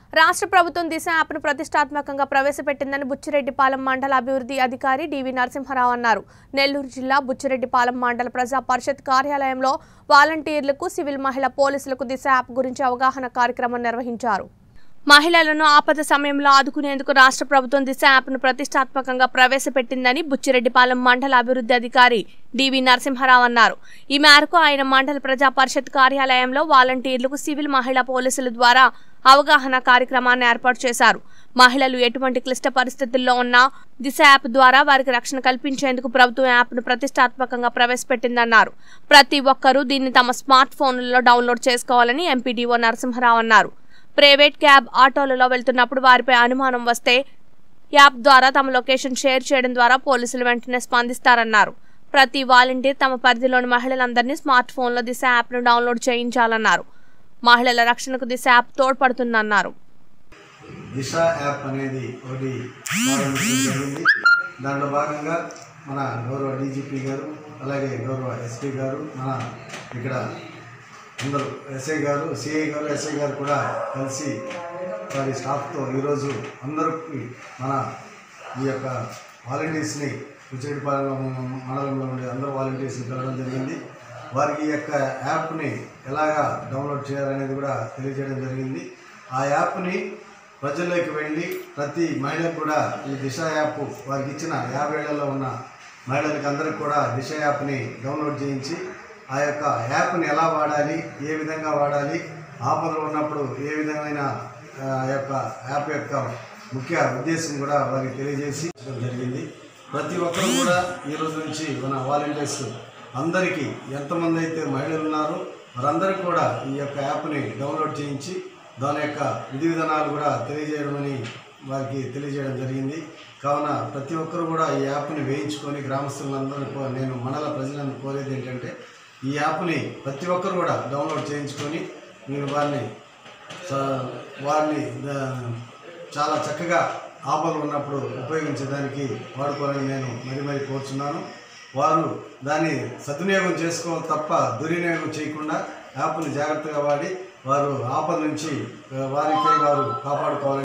రాష్ట్ర ప్రభుత్వం దిశ యాప్ను ప్రతిష్టాత్మకంగా ప్రవేశపెట్టిందని బుచ్చిరెడ్డిపాలెం మండల అభివృద్ధి అధికారి డివి నరసింహారావు అన్నారు నెల్లూరు జిల్లా బుచ్చిరెడ్డిపాలెం మండల ప్రజా పరిషత్ కార్యాలయంలో వాలంటీర్లకు సివిల్ మహిళా పోలీసులకు దిశ యాప్ గురించి అవగాహన కార్యక్రమం నిర్వహించారు మహిళలను ఆపద సమయంలో ఆదుకునేందుకు రాష్ట్ర ప్రభుత్వం దిశ యాప్ను ప్రతిష్టాత్మకంగా ప్రవేశపెట్టిందని బుచ్చిరెడ్డిపాలెం మండల అభివృద్ధి అధికారి డివి నరసింహారావు అన్నారు ఈ మేరకు ఆయన మండల ప్రజా పరిషత్ కార్యాలయంలో వాలంటీర్లకు సివిల్ మహిళా పోలీసుల ద్వారా అవగాహన కార్యక్రమాన్ని ఏర్పాటు చేశారు మహిళలు ఎటువంటి క్లిష్ట పరిస్థితుల్లో ఉన్నా దిశ యాప్ ద్వారా వారికి రక్షణ కల్పించేందుకు ప్రభుత్వం యాప్ను ప్రతిష్టాత్మకంగా ప్రవేశపెట్టిందన్నారు ప్రతి ఒక్కరూ దీన్ని తమ స్మార్ట్ ఫోన్లలో డౌన్లోడ్ చేసుకోవాలని ఎంపీడీఓ నరసింహారావు అన్నారు ప్రైవేట్ క్యాబ్ ఆటోలలో వెళ్తున్నప్పుడు వారిపై అనుమానం వస్తే యాప్ ద్వారా తమ లొకేషన్ షేర్ చేయడం ద్వారా పోలీసులు వెంటనే స్పందిస్తారన్నారు ప్రతి వాలంటీర్ తమ పరిధిలోని మహిళలందరినీ స్మార్ట్ ఫోన్లో దిశ యాప్ను డౌన్లోడ్ చేయించాలన్నారు మహిళల రక్షణకు దిశ యాప్ తోడ్పడుతుందన్నారు దిశ యాప్ అనేది ఒకటి ప్రారంభించడం జరిగింది దాంట్లో భాగంగా మన గౌరవ డీజీపీ గారు అలాగే గౌరవ ఎస్పీ గారు మన ఇక్కడ అందరూ ఎస్ఐ గారు సిఐ గారు ఎస్ఐ గారు కూడా కలిసి వారి స్టాఫ్తో ఈరోజు అందరికీ మన ఈ యొక్క వాలంటీర్స్ని ఉచిరెడ్డిపాలెం మండలంలో ఉండే అందరూ వాలంటీర్స్ని కలవడం జరిగింది వారికి ఈ యొక్క యాప్ని ఎలాగా డౌన్లోడ్ చేయాలనేది కూడా తెలియజేయడం జరిగింది ఆ యాప్ని ప్రజల్లోకి వెళ్ళి ప్రతి మహిళకు కూడా ఈ దిశ యాప్ వారికి ఇచ్చిన యాభేళ్లలో ఉన్న మహిళలకు అందరికి కూడా దిశ యాప్ని డౌన్లోడ్ చేయించి ఆ యొక్క యాప్ని ఎలా వాడాలి ఏ విధంగా వాడాలి ఆపదలు ఉన్నప్పుడు ఏ విధమైన ఆ యొక్క యాప్ యొక్క ముఖ్య ఉద్దేశం కూడా వారికి తెలియజేసి జరిగింది ప్రతి ఒక్కరు కూడా ఈ రోజు నుంచి మన వాలంటీర్స్ అందరికీ ఎంతమంది అయితే మహిళలు ఉన్నారో వారందరికీ కూడా ఈ యొక్క యాప్ని డౌన్లోడ్ చేయించి దాని యొక్క విధి విధానాలు కూడా తెలియజేయడమని వారికి తెలియజేయడం జరిగింది కావున ప్రతి ఒక్కరు కూడా ఈ యాప్ని వేయించుకొని గ్రామస్తులందరూ కో- నేను మండల ప్రజలను కోరేది ఏంటంటే ఈ యాప్ని ప్రతి ఒక్కరు కూడా డౌన్లోడ్ చేయించుకొని మీరు వారిని స- వారిని ఆ, చాలా చక్కగా ఆపదలు ఉన్నప్పుడు ఉపయోగించడానికి వాడుకోవాలని నేను మరి మరి కోరుచున్నాను వారు దాన్ని సద్వినియోగం చేసుకోవాలి తప్ప దుర్వినియోగం చేయకుండా యాప్ని జాగ్రత్తగా వాడి వారు ఆపద నుంచి ఆ, వారిపై వారు కాపాడుకోవాలని